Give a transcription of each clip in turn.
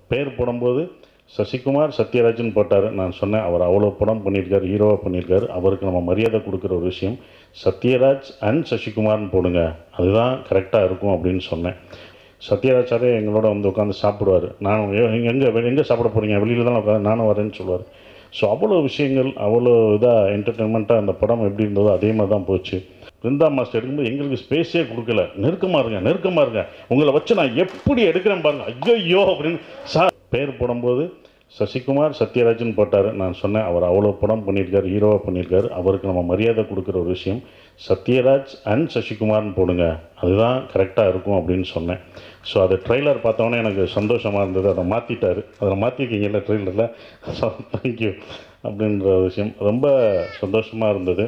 பேர் போடும்போது சசிகுமார் சத்யராஜன் போட்டார் நான் சொன்னேன் அவர் அவ்வளோ படம் பண்ணியிருக்காரு ஹீரோவாக பண்ணியிருக்காரு அவருக்கு நம்ம மரியாதை கொடுக்குற ஒரு விஷயம் சத்யராஜ் அண்ட் சசிகுமார்னு போடுங்க அதுதான் கரெக்டாக இருக்கும் அப்படின்னு சொன்னேன் சத்யராஜ் சாரே எங்களோட வந்து உட்காந்து சாப்பிடுவார் நான் எங்கே எங்கே சாப்பிட போகிறீங்க வெளியில் தான் உட்காந்து நானும் வரேன்னு சொல்லுவார் ஸோ அவ்வளோ விஷயங்கள் அவ்வளோ இதாக என்டர்டெயின்மெண்ட்டாக அந்த படம் எப்படி இருந்ததோ அதே மாதிரி தான் போச்சு பிருந்தா மாஸ்டர் எடுக்கும்போது எங்களுக்கு ஸ்பேஸே கொடுக்கல நெருக்கமாக இருங்க நெருக்கமாக இருங்க உங்களை வச்சு நான் எப்படி எடுக்கிறேன் பாருங்க ஐயோ அப்படின்னு சார் பேர் போடும்போது சசிகுமார் சத்யராஜன் போட்டார் நான் சொன்னேன் அவர் அவ்வளோ படம் பண்ணியிருக்காரு ஹீரோவாக பண்ணியிருக்காரு அவருக்கு நம்ம மரியாதை கொடுக்குற ஒரு விஷயம் சத்யராஜ் அண்ட் சசிகுமார்னு போடுங்க அதுதான் கரெக்டாக இருக்கும் அப்படின்னு சொன்னேன் ஸோ அது ட்ரெய்லர் பார்த்தோன்னே எனக்கு சந்தோஷமாக இருந்தது அதை மாற்றிட்டாரு அதை மாற்றிருக்கீங்கல்ல ட்ரெய்லரில் ஸோ தேங்க்யூ அப்படின்ற விஷயம் ரொம்ப சந்தோஷமாக இருந்தது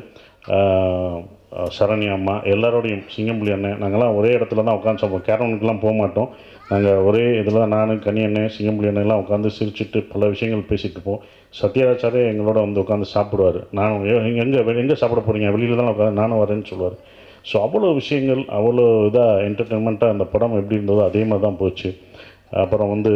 ஆஹ் சரண்யா அம்மா எல்லாரோடையும் சிங்கம்புலி அண்ணன் நாங்கள்லாம் ஒரே இடத்துல தான் உட்காந்து சாப்பிடுவோம் கேரவனுக்குலாம் போக மாட்டோம் நாங்கள் ஒரே இதில் தான் நான் கனி அண்ணன் சிங்கம்புலி அண்ணன் எல்லாம் உட்காந்து சிரிச்சுட்டு பல விஷயங்கள் பேசிகிட்டு இருப்போம் சத்யராஜ் சாரே எங்களோட வந்து உட்காந்து சாப்பிடுவார் நானும் எங்கே எங்கே சாப்பிட போகிறீங்க வெளியில் தான் உட்காந்து நானும் வரேன்னு சொல்லுவார் ஸோ அவ்வளோ விஷயங்கள் அவ்வளோ இதாக என்டர்டெயின்மெண்ட்டாக அந்த படம் எப்படி இருந்ததோ அதே மாதிரி தான் போச்சு அப்புறம் வந்து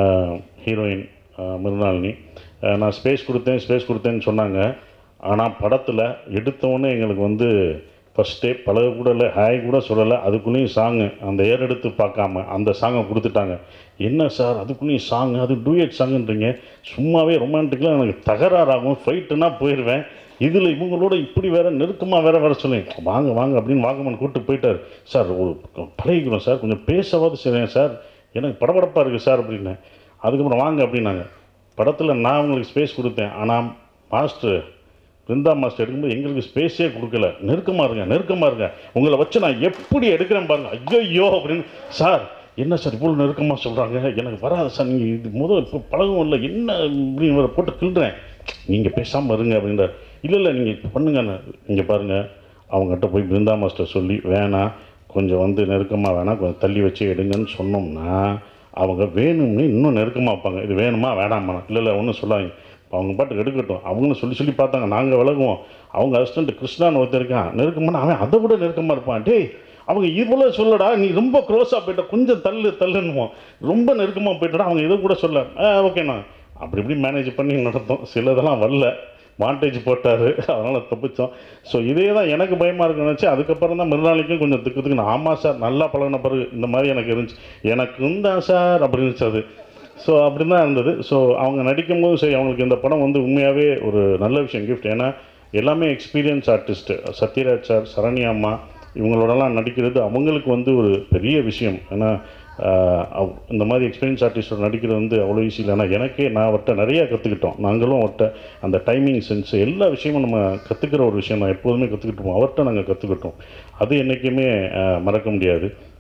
ஹீரோயின் மிருனாளினி அஹ் நான் ஸ்பேஸ் கொடுத்தேன் ஸ்பேஸ் கொடுத்தேன்னு சொன்னாங்க ஆனால் படத்தில் எடுத்தவொடனே எங்களுக்கு வந்து ஃபஸ்ட்டே பழக கூட இல்லை ஹாய் கூட சொல்லலை அதுக்குள்ளேயும் சாங்கு அந்த ஏர் எடுத்து பார்க்காம அந்த சாங்கை கொடுத்துட்டாங்க என்ன சார் அதுக்குள்ளேயும் சாங் அது டூயட் சாங்குன்றீங்க சும்மாவே ரொமான்டிக்கலாக எனக்கு தகராறாகும் ஃபைட்டுனா போயிடுவேன் இதில் இவங்களோட இப்படி வேற நெருக்கமாக வேற வர சொல்லி வாங்க வாங்க அப்படின்னு வாங்கமன் கூப்பிட்டு போயிட்டார் சார் ஒரு பழகிக்கிறோம் சார் கொஞ்சம் பேசவாது செய்றேன் சார் எனக்கு படபடப்பாக இருக்குது சார் அப்படின்னேன் அதுக்கப்புறம் வாங்க அப்படின்னாங்க படத்தில் நான் உங்களுக்கு ஸ்பேஸ் கொடுத்தேன் ஆனால் மாஸ்டர் பிருந்தா மாஸ்டர் எடுக்கும்போது எங்களுக்கு ஸ்பேஸே கொடுக்கல நெருக்கமாக இருங்க நெருக்கமாக இருங்க உங்களை வச்சு நான் எப்படி எடுக்கிறேன் பாருங்க ஐயோ அப்படின்னு சார் என்ன சார் இவ்வளோ நெருக்கமாக சொல்கிறாங்க எனக்கு வராது சார் நீங்கள் இது முதல் இப்போ பழகவும் இல்லை என்ன இப்படின்னு இவரை போட்டு கிள்றேன் நீங்கள் பேசாமல் இருங்க அப்படின்றார் இல்லை இல்லை நீங்கள் இப்போ பண்ணுங்கன்னு இங்கே பாருங்கள் அவங்ககிட்ட போய் பிருந்தா மாஸ்டர் சொல்லி வேணாம் கொஞ்சம் வந்து நெருக்கமாக வேணாம் கொஞ்சம் தள்ளி வச்சு எடுங்கன்னு சொன்னோம்னா அவங்க வேணும்னு இன்னும் நெருக்கமாக வைப்பாங்க இது வேணுமா வேணாமா இல்லை இல்லை ஒன்றும் சொல்லாங்க அவங்க பாட்டுக்கு எடுக்கட்டும் அவங்களும் சொல்லி சொல்லி பார்த்தாங்க நாங்கள் விலகுவோம் அவங்க அசிஸ்டண்ட் கிருஷ்ணான்னு ஒருத்தர் இருக்கான் நெருக்கமான அவன் அதை விட நெருக்கமாக இருப்பான் டேய் அவங்க இவ்வளோ சொல்லடா நீ ரொம்ப க்ளோஸாக போயிட்ட கொஞ்சம் தள்ளு தள்ளுன்னுவோம் ரொம்ப நெருக்கமாக போயிட்டடா அவங்க இதை கூட சொல்ல ஆ ஓகேண்ணா அப்படி இப்படி மேனேஜ் பண்ணி நடந்தோம் சிலதெல்லாம் வரல வாண்டேஜ் போட்டார் அதனால் தப்பிச்சோம் ஸோ இதே தான் எனக்கு பயமாக இருக்குன்னு நினச்சி அதுக்கப்புறம் தான் மறுநாளைக்கும் கொஞ்சம் திக்கு திக்குன்னு ஆமாம் சார் நல்லா பழகின பிறகு இந்த மாதிரி எனக்கு இருந்துச்சு எனக்கும் தான் சார் அப்படி இருந்துச்சு அது ஸோ அப்படி தான் இருந்தது ஸோ அவங்க நடிக்கும்போது சரி அவங்களுக்கு இந்த படம் வந்து உண்மையாகவே ஒரு நல்ல விஷயம் கிஃப்ட் ஏன்னா எல்லாமே experience artist Sathyaraj sir Saranya அம்மா இவங்களோடலாம் நடிக்கிறது அவங்களுக்கு வந்து ஒரு பெரிய விஷயம் ஏன்னா ஆஹ், அவ்- இந்த மாதிரி எக்ஸ்பீரியன்ஸ் ஆர்டிஸ்டோட நடிக்கிறது வந்து அவ்வளோ ஈஸி இல்லை ஆனால் எனக்கே நான் அவர்கிட்ட நிறையா கற்றுக்கிட்டோம் நாங்களும் அவர்கிட்ட அந்த டைமிங் சென்ஸ் எல்லா விஷயமும் நம்ம கற்றுக்கிற ஒரு விஷயம் தான் எப்போதுமே கற்றுக்கிட்டோம் அவர்கிட்ட நாங்கள் கற்றுக்கிட்டோம் அது என்றைக்குமே ஆஹ், மறக்க முடியாது